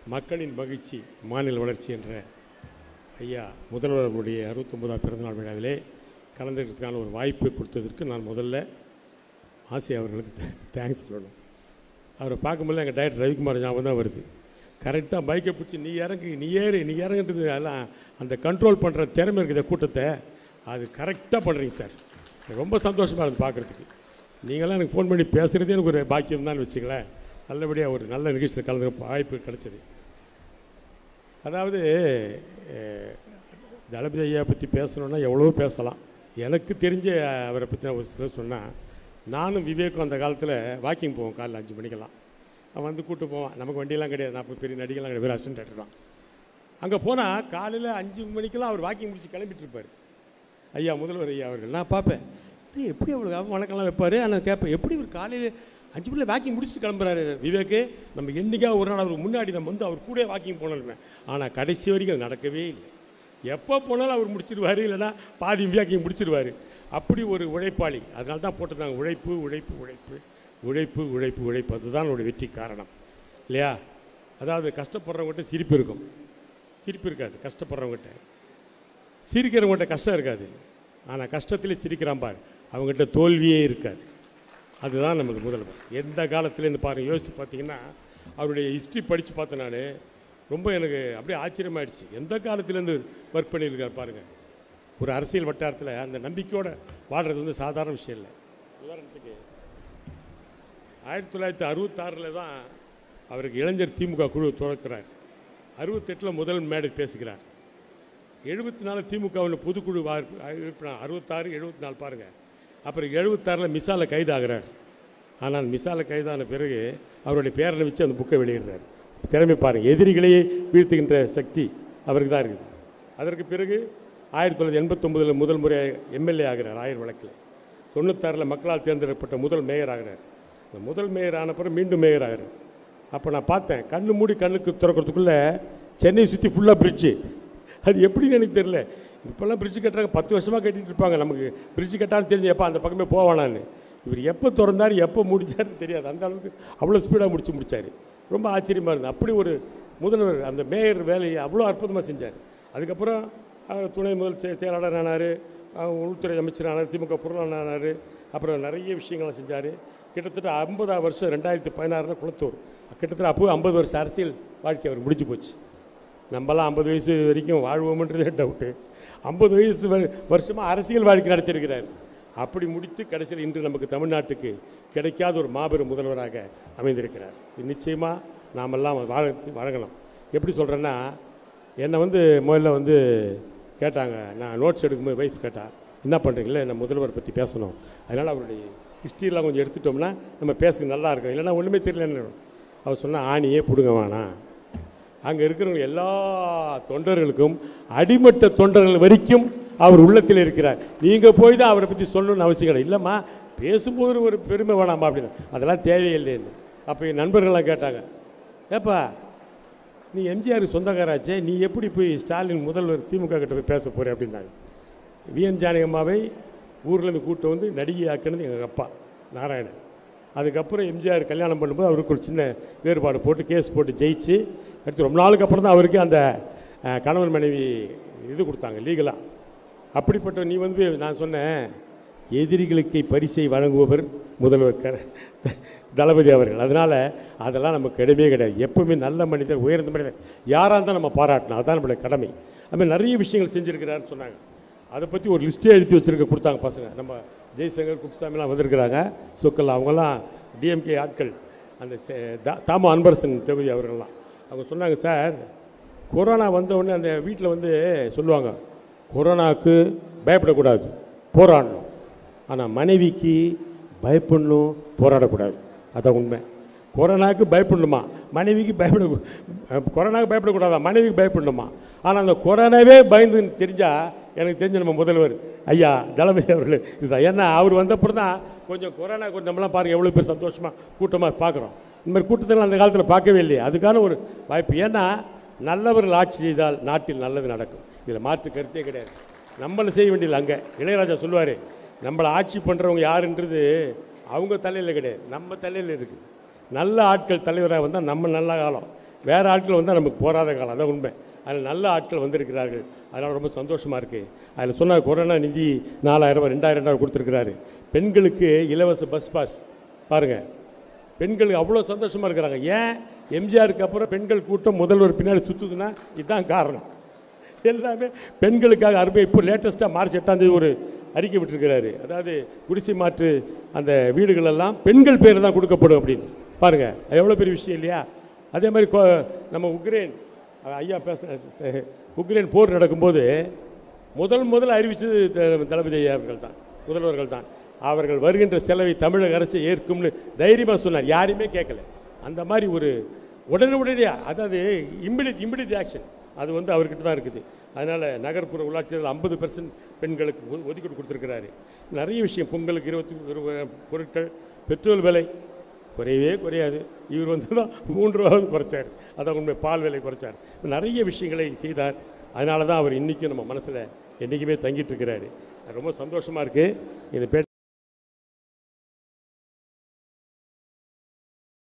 மக்களின் மகிழ்ச்சி மாநில வளர்ச்சி என்ற ஐயா முதல்வர்களுடைய அறுபத்தொம்போதாம் பிறந்தநாள் விழாவிலே கலந்துக்கிறதுக்கான ஒரு வாய்ப்பு கொடுத்ததற்கு நான் முதல்ல ஆசை அவர்களுக்கு தேங்க்ஸ் சொல்லணும் அவரை பார்க்கும்போது எங்கள் டைரக்டர் ரவிக்குமார் ஞாபகம் தான் வருது கரெக்டாக பைக்கை பிடிச்சி நீ இறங்கு நீ ஏறு நீ இறங்குன்றது எல்லாம் அந்த கண்ட்ரோல் பண்ணுற திறமை இருக்குது கூட்டத்தை அது கரெக்டாக பண்ணுறீங்க சார் எனக்கு ரொம்ப சந்தோஷமாக இருந்து பார்க்குறதுக்கு நீங்களாம் எனக்கு ஃபோன் பண்ணி பேசுகிறதே எனக்கு ஒரு பாக்கியம் தான் வச்சுங்களேன் நல்லபடியாக ஒரு நல்ல நிகழ்ச்சியில் கலந்துக்க வாய்ப்பு கிடைச்சது அதாவது அஹ், தளபதி ஐயா பற்றி பேசணுன்னா எவ்வளவோ பேசலாம் எனக்கு தெரிஞ்ச அவரை பற்றி நான் ஒரு சிலர் சொன்னால் நானும் விவேக்கும் அந்த காலத்தில் வாக்கிங் போவோம் காலைல அஞ்சு மணிக்கெல்லாம் அவன் வந்து கூட்டு போவான் நமக்கு வண்டியெல்லாம் கிடையாது நான் பெரிய நடிகெல்லாம் கிடையாது வெறும் அசிஸ்டன்ட் டேரக்டர் தான் அங்கே போனால் காலையில் அஞ்சு மணிக்கெல்லாம் அவர் வாக்கிங் முடிச்சு கிளம்பிட்டு இருப்பார் ஐயா முதல்வர் ஐயா அவர்கள் நான் பார்ப்பேன் டேய் எப்படி அவருக்கு வணக்கம்லாம் வைப்பார் ஆனால் கேட்பேன் எப்படி இவர் காலையில் அஞ்சு மணியில் வாக்கிங் முடிச்சுட்டு கிளம்புறாரு விவேக்கு நம்ம என்னைக்கா ஒரு நாள் அவருக்கு முன்னாடி நம்ம வந்து அவர் கூட வாக்கிங் போனோமே ஆனால் கடைசி வரைக்கும் அது நடக்கவே இல்லை எப்போ போனாலும் அவர் முடிச்சிடுவார் இல்லைன்னா பாதி வாக்கிங் முடிச்சிடுவார் அப்படி ஒரு உழைப்பாளி அதனால தான் போட்டிருந்தாங்க உழைப்பு உழைப்பு உழைப்பு உழைப்பு உழைப்பு உழைப்பு அதுதான் அவருடைய வெற்றி காரணம் இல்லையா அதாவது கஷ்டப்படுறவங்ககிட்ட சிரிப்பு இருக்கும் சிரிப்பு இருக்காது கஷ்டப்படுறவங்ககிட்ட சிரிக்கிறவங்ககிட்ட கஷ்டம் இருக்காது ஆனால் கஷ்டத்திலே சிரிக்கிறான் பார் அவங்ககிட்ட தோல்வியே இருக்காது அதுதான் நமது முதல்வர் எந்த காலத்துலேருந்து பாருங்கள் யோசித்து பார்த்தீங்கன்னா அவருடைய ஹிஸ்ட்ரி படித்து பார்த்தேன் நான் ரொம்ப எனக்கு அப்படியே ஆச்சரியமாயிடுச்சு எந்த காலத்துலேருந்து ஒர்க் பண்ணியிருக்கார் பாருங்கள் ஒரு அரசியல் வட்டாரத்தில் அந்த நம்பிக்கையோடு வாழ்கிறது வந்து சாதாரண விஷயம் இல்லை உதாரணத்துக்கு ஆயிரத்தி தொள்ளாயிரத்தி அறுபத்தாறில் தான் அவருக்கு இளைஞர் திமுக குழு துறக்கிறார் அறுபத்தெட்டில் முதல் மேடை பேசுகிறார் எழுபத்தி நாலு திமுகவில் பொதுக்குழு வா உறுப்பினர் அறுபத்தாறு எழுபத்தி நாலு பாருங்கள் அப்புறம் எழுபத்தாறில் மிசால கைதாகிறார் ஆனால் மிசால கைதான பிறகு அவருடைய பேரனை வச்சு அந்த புக்கை வெளியிடுறார் திறமை பாருங்கள் எதிரிகளையே வீழ்த்துகின்ற சக்தி அவருக்கு தான் இருக்குது அதற்கு பிறகு ஆயிரத்தி தொள்ளாயிரத்தி எண்பத்தொம்பதில் முதல் முறை எம்எல்ஏ ஆகிறார் ஆயிரம் வழக்கில் தொண்ணூத்தாறில் மக்களால் தேர்ந்தெடுக்கப்பட்ட முதல் மேயர் ஆகிறார் இந்த முதல் மேயர் ஆன பிறகு மீண்டும் மேயர் ஆகிறார் அப்போ நான் பார்த்தேன் கண்ணு மூடி கண்ணுக்கு திறக்கிறதுக்குள்ளே சென்னை சுற்றி ஃபுல்லாக பிரிட்ஜு அது எப்படின்னு எனக்கு தெரியல இப்போல்லாம் பிரிட்ஜ் கட்டுறாங்க பத்து வருஷமாக கட்டிட்டு இருப்பாங்க நமக்கு பிரிட்ஜ் கட்டான்னு தெரிஞ்சு எப்போ அந்த பக்கமே போவானான்னு இவர் எப்போ திறந்தார் எப்போ முடிச்சாருன்னு தெரியாது அந்த அளவுக்கு அவ்வளோ ஸ்பீடாக முடிச்சு முடிச்சார் ரொம்ப ஆச்சரியமாக இருந்தது அப்படி ஒரு முதல்வர் அந்த மேயர் வேலையை அவ்வளோ அற்புதமாக செஞ்சார் அதுக்கப்புறம் அவர் துணை முதல் செ- செயலாளர் ஆனார் உள்துறை அமைச்சர் ஆனார் திமுக பொருளாளர் ஆனார் அப்புறம் நிறைய விஷயங்களை செஞ்சார் கிட்டத்தட்ட ஐம்பதாவது வருஷம் ரெண்டாயிரத்தி பதினாறில் குளத்தூர் கிட்டத்தட்ட அப்போ ஐம்பது வருஷம் அரசியல் வாழ்க்கை அவர் முடிஞ்சு போச்சு நம்மலாம் ஐம்பது வயசு வரைக்கும் வாழ்வோம்ன்றதே டவுட்டு ஐம்பது வயசு வ- வருஷமா அரசியல் வாழ்க்கை நடத்தியிருக்கிறார் அப்படி முடித்து கடைசியில் இன்று நமக்கு தமிழ்நாட்டுக்கு கிடைக்காத ஒரு மாபெரும் முதல்வராக அமைந்திருக்கிறார் இது நிச்சயமாக நாமெல்லாம் வாழ்த்து வழங்கலாம் எப்படி சொல்கிறேன்னா என்னை வந்து முதல்ல வந்து கேட்டாங்க நான் நோட்ஸ் எடுக்கும்போது ஒய்ஃப் கேட்டா என்ன பண்ணுறீங்களே என்ன முதல்வர் பற்றி பேசணும் அதனால் அவருடைய ஹிஸ்ட்ரியெலாம் கொஞ்சம் எடுத்துட்டோம்னா நம்ம பேச நல்லா இருக்கும் இல்லைன்னா ஒன்றுமே தெரியலன்னு அவர் சொன்னால் ஆணியே பிடுங்க வேணாம் அங்கே இருக்கிறவங்க எல்லா தொண்டர்களுக்கும் அடிமட்ட தொண்டர்கள் வரைக்கும் அவர் உள்ளத்தில் இருக்கிறார் நீங்கள் போய் தான் அவரை பற்றி சொல்லணும்னு அவசியம் கிடையாது இல்லைம்மா பேசும்போது ஒரு பெருமை வேணாமா அப்படின்னு அதெல்லாம் தேவையில்லைன்னு அப்போ என் நண்பர்கள்லாம் கேட்டாங்க ஏப்பா நீ எம்ஜிஆருக்கு சொந்தக்காராச்சே நீ எப்படி போய் ஸ்டாலின் முதல்வர் திமுக கிட்ட போய் பேச போகிற அப்படின்னாங்க விஎன் ஜானகம்மாவை ஊர்லேருந்து கூட்டு வந்து நடிகை ஆக்கினது எங்கள் அப்பா நாராயணன் அதுக்கப்புறம் எம்ஜிஆர் கல்யாணம் பண்ணும்போது அவருக்கு ஒரு சின்ன வேறுபாடு போட்டு கேஸ் போட்டு ஜெயிச்சு அடுத்து ரொம்ப நாளுக்கு அப்புறம் தான் அவருக்கு அந்த அஹ், கணவன் மனைவி இது கொடுத்தாங்க லீகலாக அப்படிப்பட்ட நீ வந்து நான் சொன்னேன் எதிரிகளுக்கு பரிசை வழங்குபவர் முதல்வர் க தளபதி அவர்கள் அதனால் அதெல்லாம் நமக்கு கிடையவே கிடையாது எப்பவுமே நல்ல மனிதர் உயர்ந்த மனிதர் யாராக இருந்தால் நம்ம பாராட்டணும் அதுதான் நம்மளுடைய கடமை அதுமாதிரி நிறைய விஷயங்கள் செஞ்சுருக்கிறாருன்னு சொன்னாங்க அதை பற்றி ஒரு லிஸ்ட்டே எழுதி வச்சுருக்க கொடுத்தாங்க பசங்க நம்ம ஜெய்சங்கர் குப்சாமிலாம் வந்திருக்கிறாங்க சொக்கல் அவங்கெல்லாம் டிஎம்கே ஆட்கள் அந்த செ- தா- தாமு அன்பரசன் தொகுதி அவர்கள்லாம் அவங்க சொன்னாங்க சார் கொரோனா வந்த உடனே அந்த வீட்டில் வந்து சொல்லுவாங்க கொரோனாவுக்கு பயப்படக்கூடாது போராடணும் ஆனால் மனைவிக்கு பயப்படணும் போராடக்கூடாது அதான் உண்மை கொரோனாவுக்கு பயப்படணுமா மனைவிக்கு பயப்பட கொரோனாவுக்கு பயப்படக்கூடாதா மனைவிக்கு பயப்படணுமா ஆனால் அந்த கொரோனாவே பயந்துன்னு தெரிஞ்சால் எனக்கு தெரிஞ்ச நம்ம முதல்வர் ஐயா தளபதி அவர்கள் இதுதான் ஏன்னா அவர் வந்தப்புறம் தான் கொஞ்சம் கொரோனா கொஞ்சம் நம்மளாம் பாருங்கள் எவ்வளோ பேர் சந்தோஷமாக கூட்டமாக பார்க்குறோம் இந்த மாதிரி கூட்டத்தில் அந்த காலத்தில் பார்க்கவே இல்லையே அதுக்கான ஒரு வாய்ப்பு ஏன்னா நல்லவர்கள் ஆட்சி செய்தால் நாட்டில் நல்லது நடக்கும் இதில் மாற்று கருத்தே கிடையாது நம்மளை செய்ய வேண்டியது அங்கே இளையராஜா சொல்லுவார் நம்மளை ஆட்சி பண்ணுறவங்க யாருன்றது அவங்க தலையில் கிடையாது நம்ம தலையில் இருக்குது நல்ல ஆட்கள் தலைவராக வந்தால் நம்ம நல்ல காலம் வேறு ஆட்கள் வந்தால் நமக்கு போராத காலம் அதான் உண்மை அதில் நல்ல ஆட்கள் வந்திருக்கிறார்கள் அதனால் ரொம்ப சந்தோஷமாக இருக்குது அதில் சொன்னார் கொரோனா நிதி நாலாயிரம் ரெண்டாயிரம் ரெண்டாயிரம் கொடுத்துருக்கிறாரு பெண்களுக்கு இலவச பஸ் பாஸ் பாருங்கள் பெண்கள் அவ்வளோ சந்தோஷமாக இருக்கிறாங்க ஏன் எம்ஜிஆருக்கு அப்புறம் பெண்கள் கூட்டம் முதல்வர் பின்னாடி சுற்றுதுன்னா இதுதான் காரணம் எல்லாமே பெண்களுக்காக அருமை இப்போ லேட்டஸ்ட்டாக மார்ச் எட்டாம் தேதி ஒரு அறிக்கை விட்டுருக்கிறாரு அதாவது குடிசை மாற்று அந்த வீடுகள் எல்லாம் பெண்கள் பேர் தான் கொடுக்கப்படும் அப்படின்னு பாருங்கள் அது எவ்வளோ பெரிய விஷயம் இல்லையா அதே மாதிரி கொ- நம்ம உக்ரைன் அஹ் ஐயா பேச அஹ் உக்ரைன் போர் நடக்கும்போது முதல் முதல் அறிவித்தது த- தளபதி ஐயா அவர்கள் தான் முதல்வர்கள் தான் அவர்கள் வருகின்ற செலவை தமிழக அரசு ஏற்கும்னு தைரியமாக சொன்னார் யாரையுமே கேட்கல அந்த மாதிரி ஒரு உடனுடனடியாக அதாவது இம்மிடியட் இம்மிடியட் ஆக்ஷன் அது வந்து அவர்கிட்ட தான் இருக்குது அதனால் நகர்ப்புற உள்ளாட்சியில் ஐம்பது பெர்சன்ட் பெண்களுக்கு ஒ- ஒதுக்கீடு கொடுத்துருக்கிறாரு நிறைய விஷயம் பொங்கலுக்கு இருபத்தி ஒரு பொருட்கள் பெட்ரோல் விலை குறையவே குறையாது இவர் வந்து தான் மூன்று ரூபாவது குறைச்சார் அதான் உண்மை பால் விலை குறைச்சார் நிறைய விஷயங்களை செய்தார் அதனால தான் அவர் இன்றைக்கும் நம்ம மனசில் என்றைக்குமே தங்கிட்டு இருக்கிறாரு ரொம்ப சந்தோஷமாக இருக்குது இந்த பே